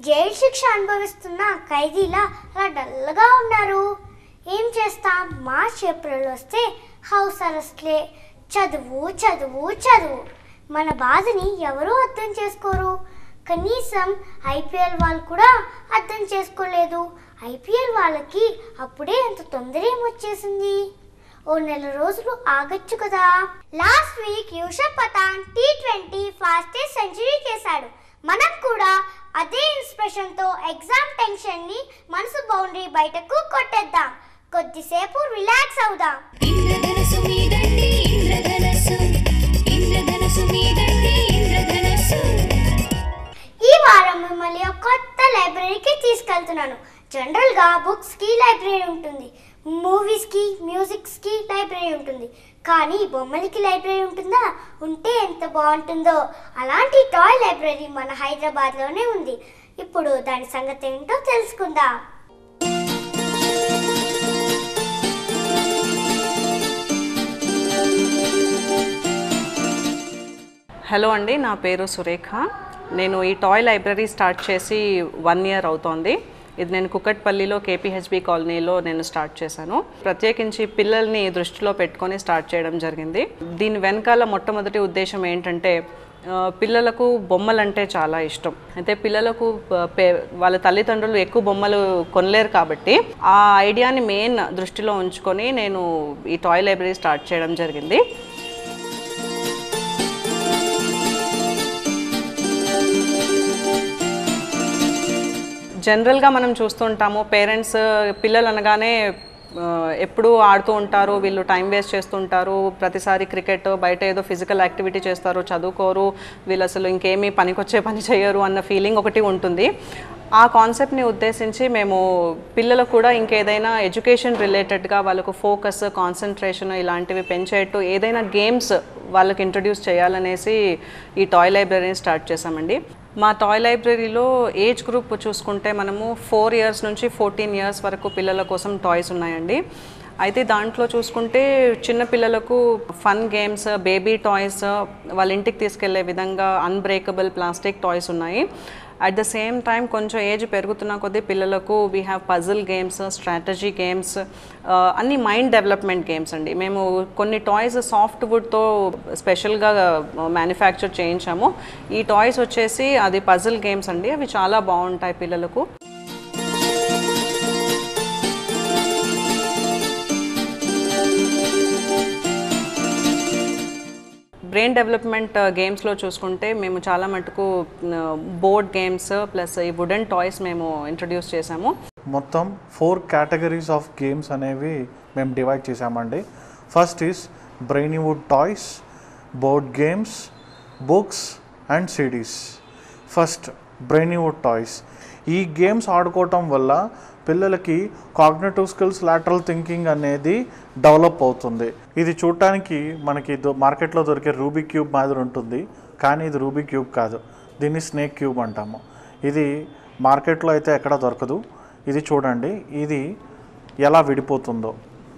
jail శిక్ష అనుభవిస్తున్న ఖైదీలా అలా డల్గా ఉన్నారు ఏం చేస్తాం మార్చ్ ఏప్రిల్ వస్తే హౌస్ అరెస్ట్లే చదువు చదువు చదువు మన బాధని ఎవరూ అర్థం చేసుకోరు కనీసం ఐపీఎల్ వాళ్ళు కూడా అర్థం చేసుకోలేదు ఐపీఎల్ వాళ్ళకి అప్పుడే ఎంత తొందర ఏమొచ్చేసింది ఓ నెల రోజులు ఆగచ్చు కదా last week Yusuf Pathan T twenty fastest century చేశాడు మనం కూడా అదే ఇన్స్పిరేషన్ తో ఎగ్జామ్ టెన్షన్ ని మనసు బౌండరీ బయటకు కొట్టేద్దాం కొద్దిసేపు రిలాక్స్ అవుదాం ఇంద్రధనసు మీదండి ఇంద్రధనసు ఇంద్రధనసు మీదండి ఇంద్రధనసు ఈ వారం మిమ్మల్ని ఒక కొత్త లైబ్రరీకి తీసుకెళ్తున్నాను జనరల్గా బుక్స్కి లైబ్రరీ ఉంటుంది మూవీస్కి మ్యూజిక్స్కి లైబ్రరీ ఉంటుంది కానీ బొమ్మలకి లైబ్రరీ ఉంటుందా ఉంటే ఎంత బాగుంటుందో అలాంటి టాయ్ లైబ్రరీ మన హైదరాబాద్లోనే ఉంది ఇప్పుడు దాని సంగతి ఏంటో తెలుసుకుందాం హలో అండి నా పేరు సురేఖ నేను ఈ టాయ్ లైబ్రరీ స్టార్ట్ చేసి వన్ ఇయర్ అవుతోంది ఇది నేను కుకట్పల్లిలో కేపీహెచ్బి కాలనీలో నేను స్టార్ట్ చేశాను ప్రత్యేకించి పిల్లల్ని దృష్టిలో పెట్టుకొని స్టార్ట్ చేయడం జరిగింది దీని వెనకాల మొట్టమొదటి ఉద్దేశం ఏంటంటే ఆ, పిల్లలకు బొమ్మలు అంటే చాలా ఇష్టం అయితే పిల్లలకు ప- పే- వాళ్ళ తల్లిదండ్రులు ఎక్కువ బొమ్మలు కొనలేరు కాబట్టి ఆ ఐడియాని మెయిన్ దృష్టిలో ఉంచుకొని నేను ఈ టాయ్ లైబ్రరీ స్టార్ట్ చేయడం జరిగింది జనరల్గా మనం చూస్తుంటాము పేరెంట్స్ పిల్లలు అనగానే ఆ, ఎప్పుడూ ఆడుతూ ఉంటారు వీళ్ళు టైం వేస్ట్ చేస్తుంటారు ప్రతిసారి క్రికెట్ బయట ఏదో ఫిజికల్ యాక్టివిటీ చేస్తారు చదువుకోరు వీళ్ళు అసలు ఇంకేమీ పనికొచ్చే పని చేయరు అన్న ఫీలింగ్ ఒకటి ఉంటుంది ఆ కాన్సెప్ట్ని ఉద్దేశించి మేము పిల్లలకు కూడా ఇంకేదైనా ఎడ్యుకేషన్ రిలేటెడ్గా వాళ్ళకు ఫోకస్ కాన్సన్ట్రేషన్ ఇలాంటివి పెంచేట్టు ఏదైనా గేమ్స్ వాళ్ళకి ఇంట్రడ్యూస్ చేయాలనేసి ఈ టాయ్ లైబ్రరీని స్టార్ట్ చేశామండి మా టాయ్ లైబ్రరీలో ఏజ్ గ్రూప్ చూసుకుంటే మనము ఫోర్ ఇయర్స్ నుంచి ఫోర్టీన్ ఇయర్స్ వరకు పిల్లల కోసం టాయ్స్ ఉన్నాయండి అయితే దాంట్లో చూసుకుంటే చిన్న పిల్లలకు ఫన్ గేమ్స్ బేబీ టాయ్స్ వాళ్ళ ఇంటికి తీసుకెళ్లే విధంగా అన్బ్రేకబుల్ ప్లాస్టిక్ టాయ్స్ ఉన్నాయి అట్ ద సేమ్ టైం కొంచెం ఏజ్ పెరుగుతున్న కొద్దీ పిల్లలకు we have puzzle games strategy games అన్ని మైండ్ డెవలప్మెంట్ గేమ్స్ అండి మేము కొన్ని టాయ్స్ సాఫ్ట్ వుడ్తో స్పెషల్గా మ్యానుఫ్యాక్చర్ చేయించాము ఈ టాయ్స్ వచ్చేసి అది పజిల్ గేమ్స్ అండి అవి చాలా బాగుంటాయి పిల్లలకు బ్రెయిన్ డెవలప్మెంట్ గేమ్స్లో చూసుకుంటే మేము చాలా మటుకు బోర్డ్ గేమ్స్ ప్లస్ ఈ వుడెన్ టాయ్స్ మేము ఇంట్రడ్యూస్ చేసాము మొత్తం ఫోర్ కేటగిరీస్ ఆఫ్ గేమ్స్ అనేవి మేము డివైడ్ చేసామండి first is Brainywood toys board games books and CDs first Brainywood toys ఈ గేమ్స్ ఆడుకోవటం వల్ల పిల్లలకి కాగ్నేటివ్ స్కిల్స్ లాటరల్ థింకింగ్ అనేది డెవలప్ అవుతుంది ఇది చూడటానికి మనకి దొ- మార్కెట్లో దొరికే రూబీ క్యూబ్ మాదిరి ఉంటుంది కానీ ఇది రూబీ క్యూబ్ కాదు దీన్ని స్నేక్ క్యూబ్ అంటాము ఇది మార్కెట్లో అయితే ఎక్కడ దొరకదు ఇది చూడండి ఇది ఎలా విడిపోతుందో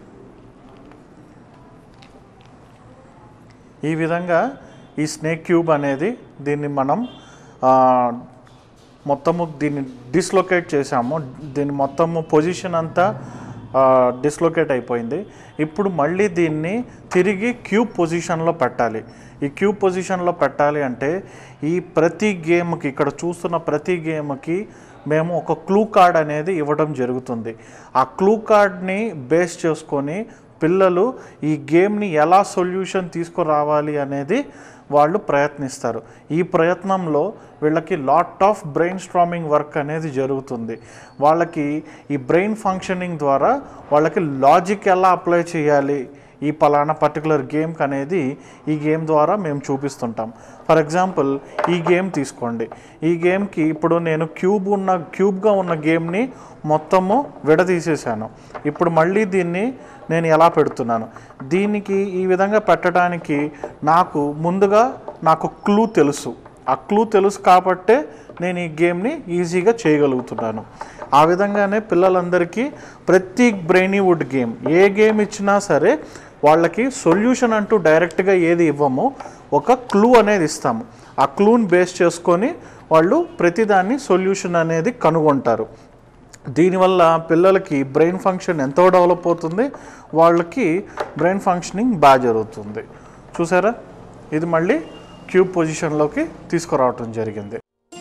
ఈ విధంగా ఈ స్నేక్ క్యూబ్ అనేది దీన్ని మనం ఆ, మొత్తము దీన్ని డిస్లొకేట్ చేసాము దీని మొత్తము పొజిషన్ అంతా డిస్లొకేట్ అయిపోయింది ఇప్పుడు మళ్ళీ దీన్ని తిరిగి క్యూబ్ పొజిషన్లో పెట్టాలి ఈ క్యూబ్ పొజిషన్లో పెట్టాలి అంటే ఈ ప్రతి గేమ్కి ఇక్కడ చూస్తున్న ప్రతి గేమ్కి మేము ఒక క్లూ కార్డ్ అనేది ఇవ్వడం జరుగుతుంది ఆ క్లూ కార్డ్ని బేస్ చేసుకొని పిల్లలు ఈ గేమ్ని ఎలా సొల్యూషన్ తీసుకురావాలి అనేది వాళ్ళు ప్రయత్నిస్తారు ఈ ప్రయత్నంలో వీళ్ళకి lot of brainstorming work అనేది జరుగుతుంది వాళ్ళకి ఈ బ్రెయిన్ ఫంక్షనింగ్ ద్వారా వాళ్ళకి లాజిక్ ఎలా అప్లై చేయాలి ఈ పలానా పర్టికులర్ గేమ్కి అనేది ఈ గేమ్ ద్వారా మేము చూపిస్తుంటాం ఫర్ ఎగ్జాంపుల్ ఈ గేమ్ తీసుకోండి ఈ గేమ్కి ఇప్పుడు నేను క్యూబ్ ఉన్న క్యూబ్గా ఉన్న గేమ్ని మొత్తము విడదీసేసాను ఇప్పుడు మళ్ళీ దీన్ని నేను ఎలా పెడుతున్నాను దీనికి ఈ విధంగా పెట్టడానికి నాకు ముందుగా నాకు క్లూ తెలుసు ఆ క్లూ తెలుసు కాబట్టే నేను ఈ గేమ్ని ఈజీగా చేయగలుగుతున్నాను ఆ విధంగానే పిల్లలందరికీ ప్రతి బ్రెయినీవుడ్ గేమ్ ఏ గేమ్ ఇచ్చినా సరే వాళ్ళకి సొల్యూషన్ అంటూ డైరెక్ట్గా ఏది ఇవ్వమో ఒక క్లూ అనేది ఇస్తాము ఆ క్లూని బేస్ చేసుకొని వాళ్ళు ప్రతిదాన్ని సొల్యూషన్ అనేది కనుగొంటారు దీనివల్ల పిల్లలకి బ్రెయిన్ ఫంక్షన్ ఎంతో డెవలప్ అవుతుంది వాళ్ళకి బ్రెయిన్ ఫంక్షనింగ్ బాగా జరుగుతుంది చూసారా ఇది మళ్ళీ క్యూబ్ పొజిషన్లోకి తీసుకురావటం జరిగింది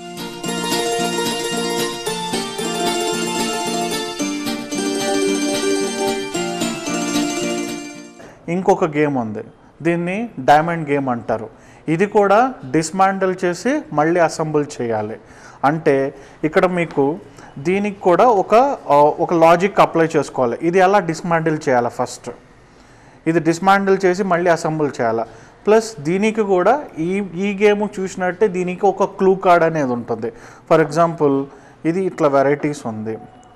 ఇంకొక గేమ్ ఉంది దీన్ని డైమండ్ గేమ్ అంటారు ఇది కూడా డిస్మాండిల్ చేసి మళ్ళీ అసెంబుల్ చేయాలి అంటే ఇక్కడ మీకు దీనికి కూడా ఒక ఆ, ఒక లాజిక్ అప్లై చేసుకోవాలి ఇది ఎలా డిస్మాండిల్ చేయాలి ఫస్ట్ ఇది డిస్మాండిల్ చేసి మళ్ళీ అసెంబుల్ చేయాలి ప్లస్ దీనికి కూడా ఈ ఈ గేమ్ చూసినట్టే దీనికి ఒక క్లూ కార్డ్ అనేది ఉంటుంది ఫర్ ఎగ్జాంపుల్ ఇది ఇట్లా వెరైటీస్ ఉంది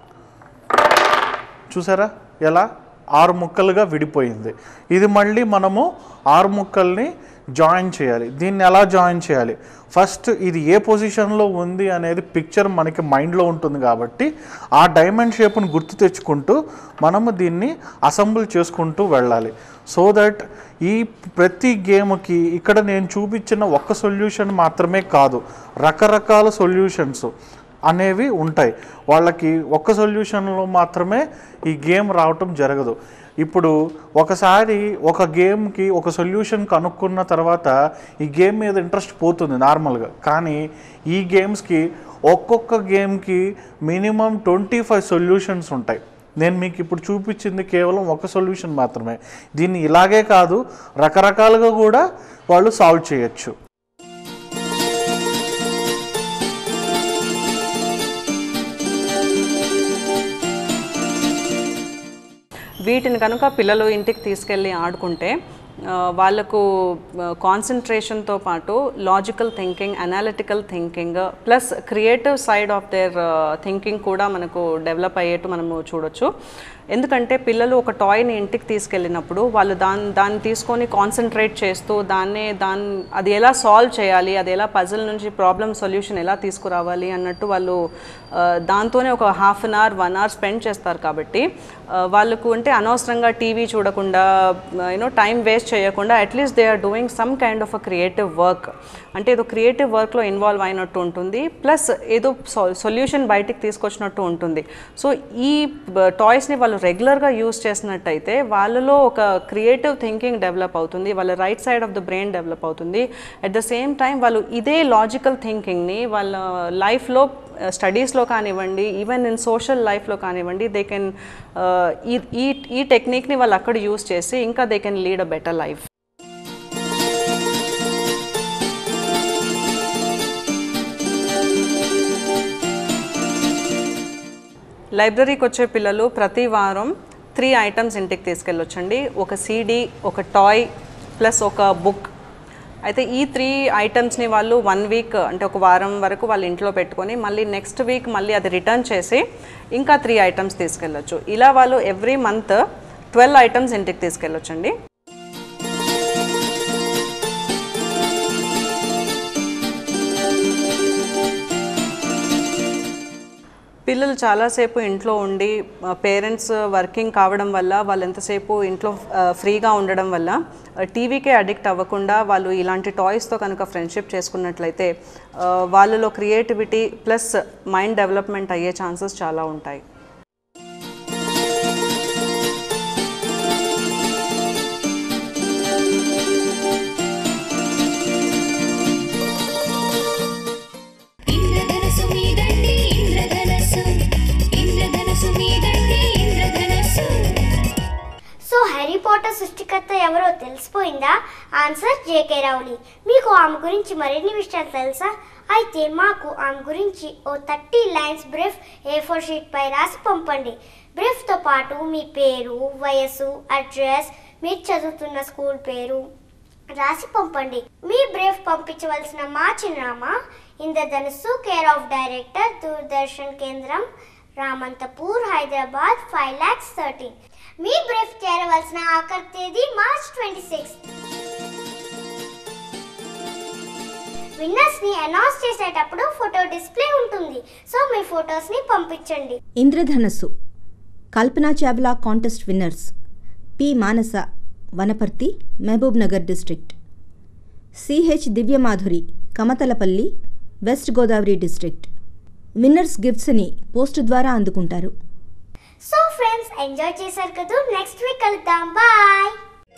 చూసారా ఎలా ఆరు ముక్కలుగా విడిపోయింది ఇది మళ్ళీ మనము ఆరు ముక్కల్ని జాయిన్ చేయాలి దీన్ని ఎలా జాయిన్ చేయాలి ఫస్ట్ ఇది ఏ పొజిషన్లో ఉంది అనేది పిక్చర్ మనకి మైండ్లో ఉంటుంది కాబట్టి ఆ డైమండ్ షేప్ను గుర్తు తెచ్చుకుంటూ మనము దీన్ని అసెంబుల్ చేసుకుంటూ వెళ్ళాలి సో దట్ ఈ ప్రతి గేమ్కి ఇక్కడ నేను చూపించిన ఒక్క సొల్యూషన్ మాత్రమే కాదు రకరకాల సొల్యూషన్స్ అనేవి ఉంటాయి వాళ్ళకి ఒక్క సొల్యూషన్లో మాత్రమే ఈ గేమ్ రావటం జరగదు ఇప్పుడు ఒకసారి ఒక గేమ్కి ఒక సొల్యూషన్ కనుక్కున్న తర్వాత ఈ గేమ్ మీద ఇంట్రెస్ట్ పోతుంది నార్మల్గా కానీ ఈ గేమ్స్కి ఒక్కొక్క గేమ్కి మినిమం ట్వంటీ ఫైవ్ సొల్యూషన్స్ ఉంటాయి నేను మీకు ఇప్పుడు చూపించింది కేవలం ఒక సొల్యూషన్ మాత్రమే దీన్ని ఇలాగే కాదు రకరకాలుగా కూడా వాళ్ళు సాల్వ్ చేయొచ్చు వీటిని కనుక పిల్లలు ఇంటికి తీసుకెళ్ళి ఆడుకుంటే ఆ, వాళ్ళకు కాన్సన్ట్రేషన్తో పాటు logical thinking analytical thinking plus creative side of their thinking కూడా మనకు డెవలప్ అయ్యేట్టు మనము చూడొచ్చు ఎందుకంటే పిల్లలు ఒక టాయ్ని ఇంటికి తీసుకెళ్ళినప్పుడు వాళ్ళు దాన్ని దాన్ని తీసుకొని కాన్సన్ట్రేట్ చేస్తూ దాన్నే దాన్ని అది ఎలా సాల్వ్ చేయాలి అది ఎలా పజిల్ నుంచి ప్రాబ్లమ్ సొల్యూషన్ ఎలా తీసుకురావాలి అన్నట్టు వాళ్ళు ఆ, దాంతోనే ఒక half an hour one hour spend చేస్తారు కాబట్టి ఆ, వాళ్ళకు అంటే అనవసరంగా టీవీ చూడకుండా యూనో టైం వేస్ట్ చేయకుండా at least they are doing some kind of a creative work అంటే ఏదో క్రియేటివ్ వర్క్లో ఇన్వాల్వ్ అయినట్టు ఉంటుంది ప్లస్ ఏదో సొల్యూషన్ బయటికి తీసుకొచ్చినట్టు ఉంటుంది సో ఈ టాయ్స్ని వాళ్ళు రెగ్యులర్గా యూస్ చేసినట్టయితే వాళ్ళలో ఒక క్రియేటివ్ థింకింగ్ డెవలప్ అవుతుంది వాళ్ళ right side of the brain develop అవుతుంది అట్ ద సేమ్ టైం వాళ్ళు ఇదే లాజికల్ థింకింగ్ని వాళ్ళ లైఫ్లో స్టడీస్లో కానివ్వండి ఈవెన్ ఇన్ సోషల్ లైఫ్లో కానివ్వండి దే కెన్ ఈ ఈ ఈ టెక్నిక్ని వాళ్ళు అక్కడ యూస్ చేసి ఇంకా they can lead a better life లైబ్రరీకి వచ్చే పిల్లలు ప్రతి వారం త్రీ ఐటమ్స్ ఇంటికి తీసుకెళ్ళొచ్చండి ఒక సీడీ ఒక టాయ్ ప్లస్ ఒక బుక్ అయితే ఈ త్రీ ఐటమ్స్ని వాళ్ళు వన్ వీక్ అంటే ఒక వారం వరకు వాళ్ళ ఇంట్లో పెట్టుకొని మళ్ళీ నెక్స్ట్ వీక్ మళ్ళీ అది రిటర్న్ చేసి ఇంకా త్రీ ఐటమ్స్ తీసుకెళ్ళొచ్చు ఇలా వాళ్ళు ఎవ్రీ మంత్ ట్వెల్వ్ ఐటమ్స్ ఇంటికి తీసుకెళ్ళొచ్చండి పిల్లలు చాలాసేపు ఇంట్లో ఉండి పేరెంట్స్ వర్కింగ్ కావడం వల్ల వాళ్ళు ఎంతసేపు ఇంట్లో ఆ, ఫ్రీగా ఉండడం వల్ల ఆ, టీవీకే అడిక్ట్ అవ్వకుండా వాళ్ళు ఇలాంటి టాయ్స్తో కనుక ఫ్రెండ్షిప్ చేసుకున్నట్లయితే ఆ, వాళ్ళలో క్రియేటివిటీ ప్లస్ మైండ్ డెవలప్మెంట్ అయ్యే ఛాన్సెస్ చాలా ఉంటాయి ఇంద్రధనసు మీదండి ఇంద్రధనసు ఇంద్రధనసు మీదండి ఇంద్రధనసు సో హ్యారీ పాటర్ సృష్టికర్త ఎవరో తెలిసిపోయిందా ఆన్సర్ జేకే రౌలీ మీకు ఆమె గురించి మరిన్ని విషయాలు తెలుసా అయితే మాకు ఆమె గురించి ఓ thirty lines brief A four sheet పై రాసి పంపండి బ్రీఫ్తో పాటు మీ పేరు వయసు అడ్రస్ మీరు చదువుతున్న స్కూల్ పేరు రాసి పంపండి మీ బ్రీఫ్ పంపించవలసిన మా చిరునామా Indradhanussu care of director Doordarshan కేంద్రం రామంతపూర్ హైదరాబాద్ ఫైవ్ ల్యాక్స్ థర్టీన్ మీ బ్రీఫ్ చేరవలసిన ఆఖరి తేదీ మార్చ్ ట్వంటీ సిక్స్ విన్నర్స్ ని అనౌన్స్ చేసేటప్పుడు ఫోటో డిస్ప్లే ఉంటుంది సో మీ ఫొటోస్ ని పంపించండి Indradhanassu Kalpana Chawla contest winners P Manasa Wanaparthy Mahabub Nagar district CH Divyamadhuri Kamathalapalli west Godavari district winners గిఫ్ట్స్ని పోస్ట్ ద్వారా అందుకుంటారు సో ఫ్రెండ్స్ ఎంజాయ్ చేశారు కదా నెక్స్ట్ వీక్ కలుద్దాం బాయ్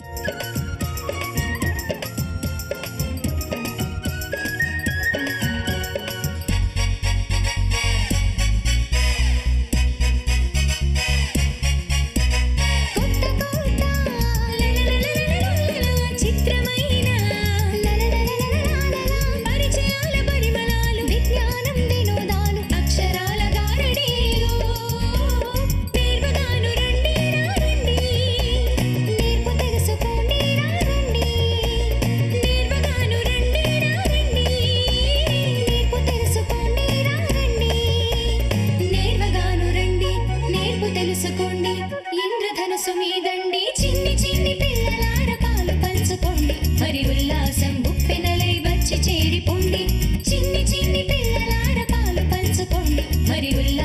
కొత్త కొత్త లలలలలలలల చిత్రమైన లలలలలలలల పరిచయాల పరిమళాలు విజ్ఞానం వినోదాలు అక్షరాల గారడీలు నేర్వగాను రండి రండి నేర్పు తెలుసుకోండి రండి నేర్వగాను రండి రండి నేర్పు తెలుసుకోండి రండి నేర్వగాను రండి నేర్పు తెలుసుకోండి ఇంద్రధనుసు మీదండి చిన్ని చిన్ని పిల్లలార పాలు పంచుకోండి మరి ఉల్లాసం బుప్పెనలై వచ్చి చేరిపోండి చిన్ని చిన్ని పిల్లలార పాలు పంచుకోండి మరి ఉల్లాసం